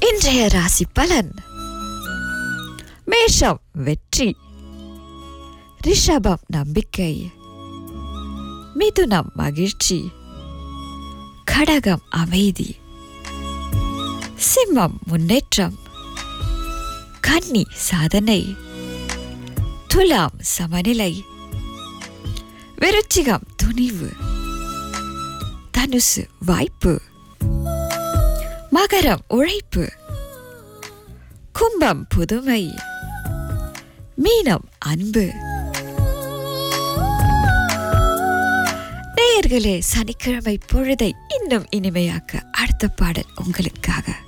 இன்றைய ராசி பலன் மேஷம் வெற்றி ரிஷபம் நம்பிக்கை மிதுனம் மகிழ்ச்சி கடகம் அமைதி சிம்மம் முன்னேற்றம் கன்னி சாதனை துலாம் சமநிலை விருச்சிகம் துணிவு தனுசு வாய்ப்பு மகரம் உழைப்பு கும்பம் புதுமை மீனம் அன்பு நேயர்களே சனிக்கிழமை பொழுதை இன்னும் இனிமையாக்க அடுத்த பாடல் உங்களுக்காக